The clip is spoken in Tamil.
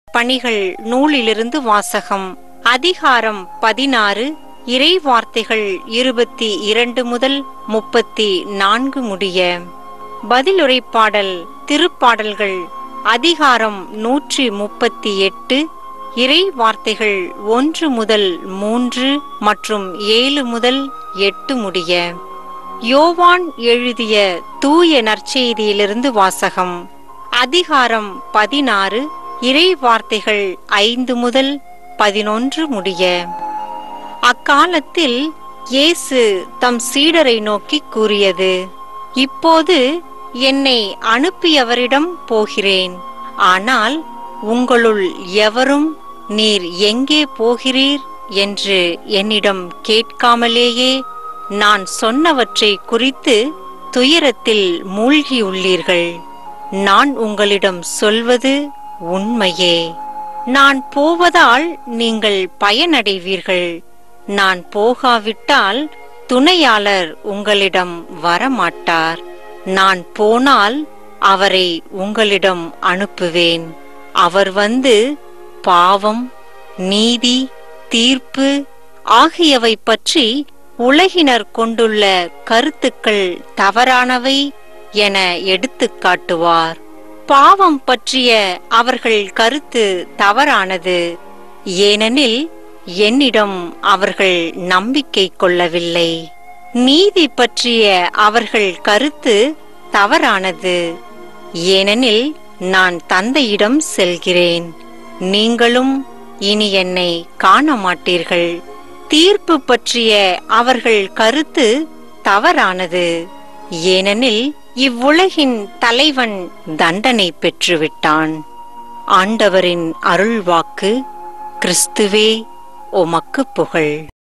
பணிகள் நூலிலிருந்து வாசகம் அதிகாரம் பதினாறு இறை வார்த்தைகள் இருபத்தி இரண்டு முதல் முப்பத்தி நான்கு முடிய பதிலுரைப்பாடல் திருப்பாடல்கள் அதிகாரம் நூற்றி முப்பத்தி எட்டு இறை வார்த்தைகள் ஒன்று முதல் மூன்று மற்றும் ஏழு முதல் எட்டு முடிய யோவான் எழுதிய தூய நற்செய்தியிலிருந்து வாசகம் அதிகாரம் பதினாறு இறை வார்த்தைகள் ஐந்து முதல் பதினொன்று முடிய அக்காலத்தில் இயேசு தம் சீடரை நோக்கி கூறியது இப்போது என்னை அனுப்பியவரிடம் போகிறேன் ஆனால் உங்களுள் எவரும் நீர் எங்கே போகிறீர் என்று என்னிடம் கேட்காமலேயே நான் சொன்னவற்றை குறித்து துயரத்தில் மூழ்கியுள்ளீர்கள் நான் உங்களிடம் சொல்வது உண்மையே நான் போவதால் நீங்கள் பயனடைவீர்கள் நான் போகாவிட்டால் துணையாளர் உங்களிடம் வரமாட்டார் நான் போனால் அவரை உங்களிடம் அனுப்புவேன் அவர் வந்து பாவம் நீதி தீர்ப்பு ஆகியவை பற்றி உலகினர் கொண்டுள்ள கருத்துக்கள் தவறானவை என எடுத்துக் காட்டுவார் பாவம் பற்றிய அவர்கள் கருத்து தவறானது ஏனெனில் என்னிடம் அவர்கள் நம்பிக்கை கொள்ளவில்லை நீதி பற்றிய அவர்கள் கருத்து தவறானது ஏனெனில் நான் தந்தையிடம் செல்கிறேன் நீங்களும் இனி என்னை காண மாட்டீர்கள் தீர்ப்பு பற்றிய அவர்கள் கருத்து தவறானது ஏனெனில் இவ்வுலகின் தலைவன் தண்டனை பெற்றுவிட்டான் ஆண்டவரின் அருள்வாக்கு கிறிஸ்துவே உமக்கு புகழ்